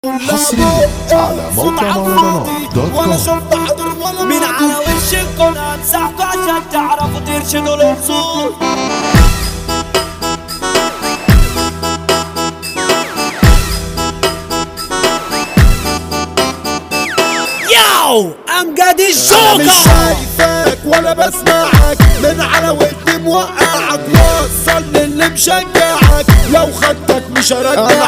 حصريا على موقع مهرجانات دوت ولا كوم شرط حضر ولا من على وش الكون هنسحكوا عشان تعرفوا ترشدوا الاصول ياو امجد أنا مش الجوكر شايفك ولا بسمعك من على ودي موقعك وصل للي مشجعك لو خدتك مش هرجع انا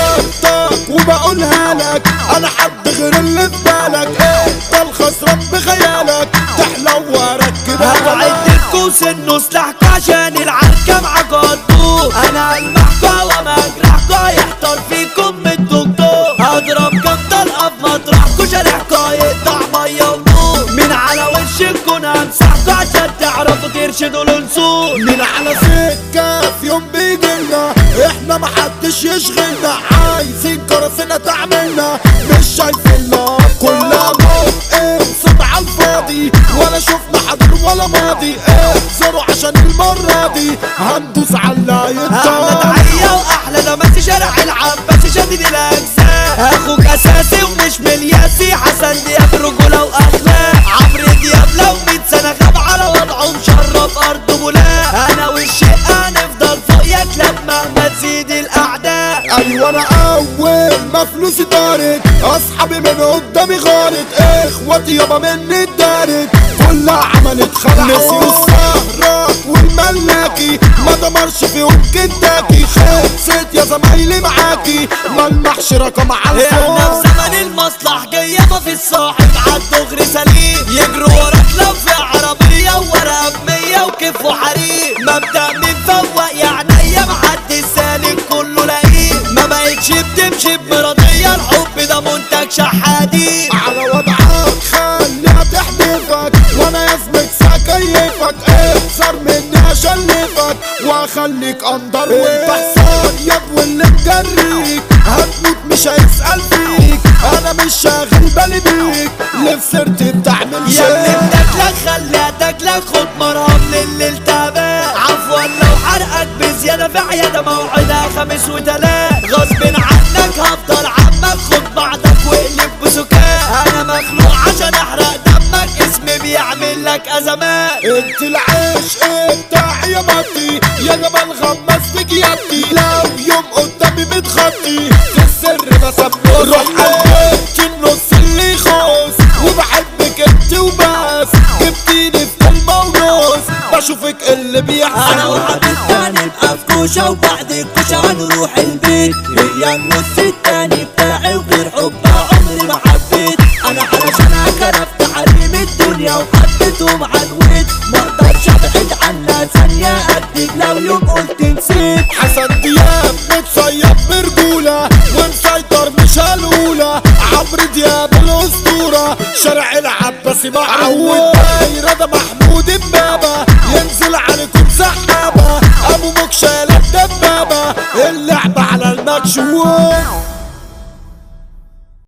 عصبتك وبقولها لك انا حد غير اللي في بالك انت الخسران بخيالك تحلو واركبها هبعد الكوس انه سلاحكوا عشان العركة معاكوا هتدور انا المحكوا وما اجرحكوا يحتار فيكم الدكتور هضرب كم طلقة في مطرحكوا شارعكوا يقطع مية ونور من على وش الكون هنسحكوا عشان تعرفوا ترشدوا الانسول من على سكة في يوم بيجيلنا احنا محدش يشغلنا عايزين كراسينا تعملنا مش شايفيننا كلها موت انصب على الفاضي ولا شفنا حاضر ولا ماضي احذروا عشان المرة دي هندوس على اللي احلى يطار تحية واحلى تماسي شارع العباسي شديد الاجزاء اخوك اساسي ومش ملياسي حسن دياب رجولة واخلاق عمرو دياب لو 100 سنة غاب على وضعه مشرف ارض بولاق انا والشقة نفضل فوق يا كلاب مهما تزيد الاعداء ايوه انا اول ما فلوسي دارت اصحابي من قدامي غارت اخواتي يابا مني اتدارت كلها عملت خلع نسيوا السهرة والملاكي ما دمرش فيهم كداكي خلصت يا زمايلي معاكي ملمحش رقم على احنا الفون في زمن المصلحجية ما في الصاحب عالدغري سليم يجروا وراك لو في عربية ورا بمية وكيف وحريم مبدأ من فوق يعني محدش سالك كله لئيم ما بقتش بتمشي بمرضية الحب ده منتج شحادين على وضعك خليها تحدفك وانا يزمك سكيفك اكسر مني اشلفك واخليك اندر وانت حصان يا واللي مجريك هتموت مش هيسأل فيك انا مش شاغل بالي بيك اللي في سيرتي بتعمل يا اللي شيء بتاكلك خليها تاكلك خد مرهم للي التابع عفوا لو حرقك بزيادة في عيادة موعدها خميس وتلات غصب عنك هفضل عمك خد بعضك واقلب بسكات انا مخلوق عشان احرق دمك اسمي بيعمل لك ازمات انت العشق بتاعي يا مطي يا جبل غمست يدي لو يوم قدامي متخطي في السر بسمي روح قلبك النص اللي يخوص وبحبك انت وبس جبتيني في كلمة ونص بشوفك اللي انا بيحصل وحبيبتي هنبقى في كوشة وبعد الكوشة هنروح البيت هي النص التاني بتاعي وغير حبها عمري ما حبيت انا علشان كرفت حريم الدنيا وحطيتهم على الود ما اقدرش ابعد عنها ثانية اكدب لو يوم قلت نسيت حسن دياب متصيب برجولة ومسيطر مش هالأولى عمرو دياب الأسطورة شارع العباسي معود دايرة ده محمود